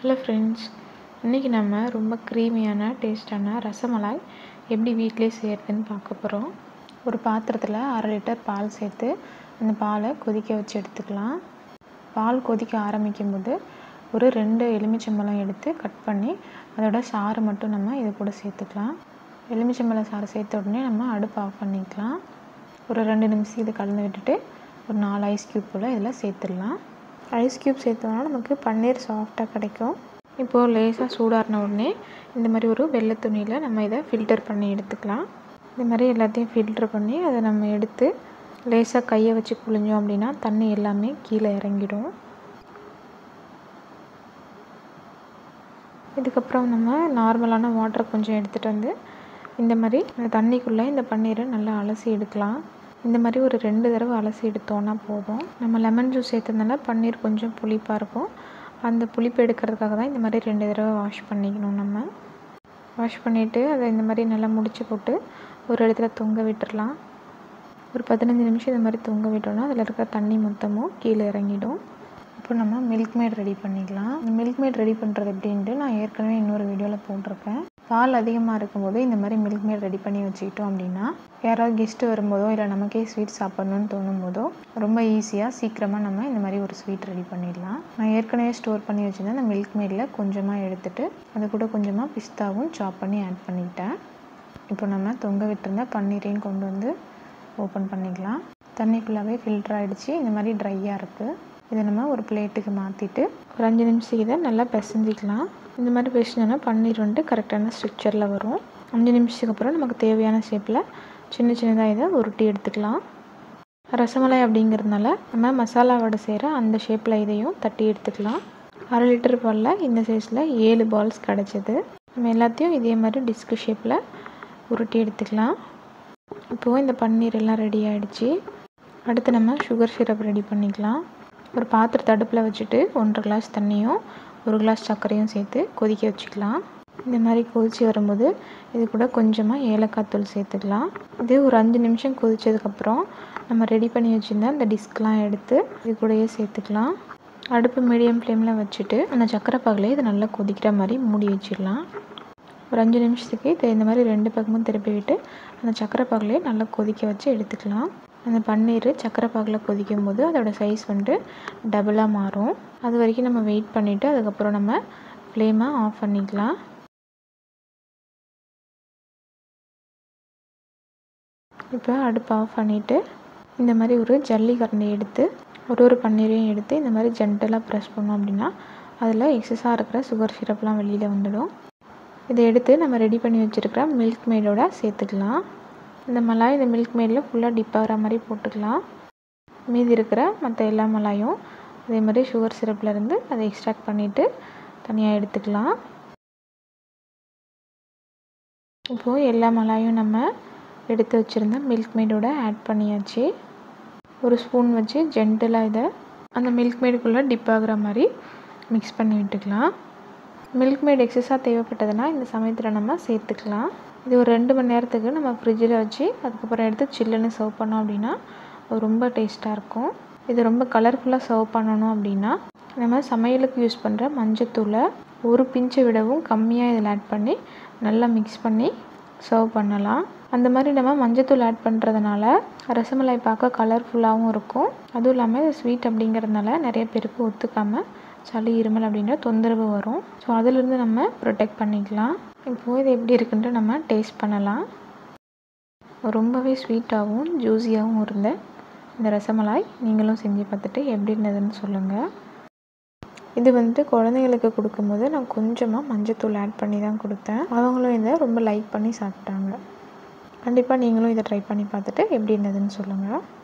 hello friends இன்றைக்கி நம்ம ரொம்ப க்ரீமியான டேஸ்டான ரசமலாய் எப்படி வீட்டிலே செய்கிறதுன்னு பார்க்க போகிறோம் ஒரு பாத்திரத்தில் அரை லிட்டர் பால் சேர்த்து அந்த பாலை கொதிக்க வச்சு எடுத்துக்கலாம் பால் கொதிக்க ஆரம்பிக்கும் போது ஒரு ரெண்டு எலுமிச்சம்பழம் எடுத்து கட் பண்ணி அதோட சாறு மட்டும் நம்ம இது கூட சேர்த்துக்கலாம் எலுமிச்சம்பழம் சாறு சேர்த்த உடனே நம்ம அடுப்பு ஆஃப் பண்ணிக்கலாம் ஒரு ரெண்டு நிமிஷம் இது கலந்து விட்டுட்டு ஒரு நாலு ஐஸ் க்யூப் போல் இதில் சேர்த்துடலாம் ஐஸ் க்யூப் சேர்த்தோம்னா நமக்கு பன்னீர் சாஃப்டாக கிடைக்கும் இப்போது லேசாக சூடாறின உடனே இந்த மாதிரி ஒரு வெள்ளை துணியில் நம்ம இதை ஃபில்டர் பண்ணி எடுத்துக்கலாம் இந்த மாதிரி எல்லாத்தையும் ஃபில்டர் பண்ணி அதை நம்ம எடுத்து லேசாக கையை வச்சு புழிஞ்சோம் அப்படின்னா தண்ணி எல்லாமே கீழே இறங்கிடும் இதுக்கப்புறம் நம்ம நார்மலான வாட்டர் கொஞ்சம் எடுத்துகிட்டு வந்து இந்த மாதிரி இந்த தண்ணிக்குள்ளே இந்த பன்னீரை நல்லா அலசி எடுக்கலாம் இந்த மாதிரி ஒரு ரெண்டு தடவை அலசி எடுத்தோன்னா போதும் நம்ம லெமன் ஜூஸ் சேர்த்ததுனால பன்னீர் கொஞ்சம் புளிப்பாக இருக்கும் அந்த புளிப்பு எடுக்கிறதுக்காக தான் இந்த மாதிரி ரெண்டு தடவை வாஷ் பண்ணிக்கணும் நம்ம வாஷ் பண்ணிவிட்டு அதை இந்த மாதிரி நல்லா முடிச்சு போட்டு ஒரு இடத்துல தொங்க விட்டுடலாம் ஒரு பதினஞ்சு நிமிஷம் இந்த மாதிரி தொங்க விட்டோம்னா அதில் இருக்கிற தண்ணி மொத்தமும் கீழே இறங்கிடும் இப்போ நம்ம மில்க் மேட் ரெடி பண்ணிக்கலாம் இந்த மில்க் மேட் ரெடி பண்ணுறது எப்படின்ட்டு நான் ஏற்கனவே இன்னொரு வீடியோவில் போட்டிருக்கேன் பால் அதிகமாக இருக்கும்போது இந்த மாதிரி மில்க் மேட் ரெடி பண்ணி வச்சுக்கிட்டோம் அப்படின்னா யாராவது கெஸ்ட்டு வரும்போதோ இல்லை நமக்கே ஸ்வீட் சாப்பிட்ணுன்னு தோணும் போதோ ரொம்ப ஈஸியாக சீக்கிரமாக நம்ம இந்த மாதிரி ஒரு ஸ்வீட் ரெடி பண்ணிடலாம் நான் ஏற்கனவே ஸ்டோர் பண்ணி வச்சுருந்தேன் அந்த மில்க் மேடில் கொஞ்சமாக எடுத்துகிட்டு அது கூட கொஞ்சமாக பிஸ்தாவும் சாப் பண்ணி ஆட் பண்ணிக்கிட்டேன் இப்போ நம்ம தொங்க விட்டுருந்த பன்னீரையும் கொண்டு வந்து ஓப்பன் பண்ணிக்கலாம் தண்ணி ஃபுல்லாகவே ஃபில்டர் ஆகிடுச்சு இந்த மாதிரி ட்ரையாக இருக்குது இதை நம்ம ஒரு பிளேட்டுக்கு மாற்றிட்டு ஒரு அஞ்சு நிமிஷம் இதை நல்லா பிசைஞ்சிக்கலாம் இந்த மாதிரி பிசைஞ்சோன்னா பன்னீர் வந்துட்டு கரெக்டான ஸ்ட்ரக்சரில் வரும் அஞ்சு நிமிஷத்துக்கு அப்புறம் நமக்கு தேவையான ஷேப்பில் சின்ன சின்னதாக இதை உருட்டி எடுத்துக்கலாம் ரசமலாய் அப்படிங்கிறதுனால நம்ம மசாலா வடை செய்கிற அந்த ஷேப்பில் இதையும் தட்டி எடுத்துக்கலாம் அரை லிட்டர் பாலில் இந்த சைஸில் ஏழு பால்ஸ் கிடச்சிது நம்ம எல்லாத்தையும் இதே மாதிரி டிஸ்கு ஷேப்பில் உருட்டி எடுத்துக்கலாம் இப்போது இந்த பன்னீர் எல்லாம் ரெடி ஆகிடுச்சு அடுத்து நம்ம சுகர் சிரப் ரெடி பண்ணிக்கலாம் ஒரு பாத்திரத்தை அடுப்பில் வச்சுட்டு ஒன்றரை கிளாஸ் தண்ணியும் ஒரு கிளாஸ் சர்க்கரையும் சேர்த்து கொதிக்க வச்சுக்கலாம் இந்த மாதிரி கொதித்து வரும்போது இது கூட கொஞ்சமாக ஏலக்காய் தூள் சேர்த்துக்கலாம் இது ஒரு அஞ்சு நிமிஷம் கொதித்ததுக்கப்புறம் நம்ம ரெடி பண்ணி வச்சுருந்த அந்த டிஸ்க்லாம் எடுத்து இது கூடயே சேர்த்துக்கலாம் அடுப்பு மீடியம் ஃப்ளேமில் வச்சுட்டு அந்த சர்க்கரை பாகிலே இது நல்லா கொதிக்கிற மாதிரி மூடி வச்சிடலாம் ஒரு அஞ்சு நிமிஷத்துக்கு இதை இந்த மாதிரி ரெண்டு பக்கமும் திருப்பி விட்டு அந்த சர்க்கரை பாகிலே நல்லா கொதிக்க வச்சு எடுத்துக்கலாம் அந்த பன்னீர் சர்க்கரை பாகில் கொதிக்கும் போது அதோட சைஸ் வந்துட்டு டபுளாக மாறும் அது வரைக்கும் நம்ம வெயிட் பண்ணிவிட்டு அதுக்கப்புறம் நம்ம ஃப்ளேமை ஆஃப் பண்ணிக்கலாம் இப்போ அடுப்பு ஆஃப் பண்ணிவிட்டு இந்த மாதிரி ஒரு ஜல்லி கரண்டி எடுத்து ஒரு ஒரு பன்னீரையும் எடுத்து இந்த மாதிரி ஜென்டலாக ப்ரெஸ் பண்ணோம் அப்படின்னா அதில் எக்ஸஸாக இருக்கிற சுகர் சிரப்லாம் வெளியில் வந்துடும் இதை எடுத்து நம்ம ரெடி பண்ணி வச்சுருக்கிற மில்க் மேடோட சேர்த்துக்கலாம் இந்த மலாய் இந்த மில்க் மேடில் ஃபுல்லாக டிப் ஆகிற மாதிரி போட்டுக்கலாம் மீதி இருக்கிற மற்ற எல்லா மலாயும் அதே மாதிரி சுகர் சிரப்லேருந்து அதை எக்ஸ்ட்ராக்ட் பண்ணிவிட்டு தனியாக எடுத்துக்கலாம் இப்போது எல்லா மலாயும் நம்ம எடுத்து வச்சுருந்த மில்க் மேடோட ஆட் பண்ணியாச்சு ஒரு ஸ்பூன் வச்சு ஜென்டலாக இதை அந்த மில்க் மேடுக்குள்ளே டிப் ஆகிற மாதிரி மிக்ஸ் பண்ணி விட்டுக்கலாம் மில்க் மேட் எக்ஸஸாக தேவைப்பட்டதுன்னா இந்த சமயத்தில் நம்ம சேர்த்துக்கலாம் இது ஒரு ரெண்டு மணி நேரத்துக்கு நம்ம ஃப்ரிட்ஜில் வச்சு அதுக்கப்புறம் எடுத்து சில்லுன்னு சர்வ் பண்ணோம் அப்படின்னா ரொம்ப டேஸ்ட்டாக இருக்கும் இது ரொம்ப கலர்ஃபுல்லாக சர்வ் பண்ணணும் அப்படின்னா நம்ம சமையலுக்கு யூஸ் பண்ணுற மஞ்சத்தூளை ஒரு பிஞ்சை விடவும் கம்மியாக இதில் ஆட் பண்ணி நல்லா மிக்ஸ் பண்ணி சர்வ் பண்ணலாம் அந்த மாதிரி நம்ம மஞ்சத்தூள் ஆட் பண்ணுறதுனால ரசமலாய் பார்க்க கலர்ஃபுல்லாகவும் இருக்கும் அதுவும் இல்லாமல் ஸ்வீட் அப்படிங்கிறதுனால நிறைய பேருக்கு ஒத்துக்காமல் சளி இருமல் அப்படின்ற தொந்தரவு வரும் ஸோ அதிலிருந்து நம்ம ப்ரொடெக்ட் பண்ணிக்கலாம் இப்போது இது எப்படி இருக்குன்ட்டு நம்ம டேஸ்ட் பண்ணலாம் ரொம்பவே ஸ்வீட்டாகவும் ஜூஸியாகவும் இருந்த இந்த ரசமலாய் நீங்களும் செஞ்சு பார்த்துட்டு எப்படி இருந்ததுன்னு சொல்லுங்கள் இது வந்துட்டு குழந்தைங்களுக்கு கொடுக்கும்போது நான் கொஞ்சமாக மஞ்சத்தூள் ஆட் பண்ணி தான் கொடுத்தேன் அவங்களும் இதை ரொம்ப லைக் பண்ணி சாப்பிட்டாங்க கண்டிப்பாக நீங்களும் இதை ட்ரை பண்ணி பார்த்துட்டு எப்படி இருந்ததுன்னு சொல்லுங்கள்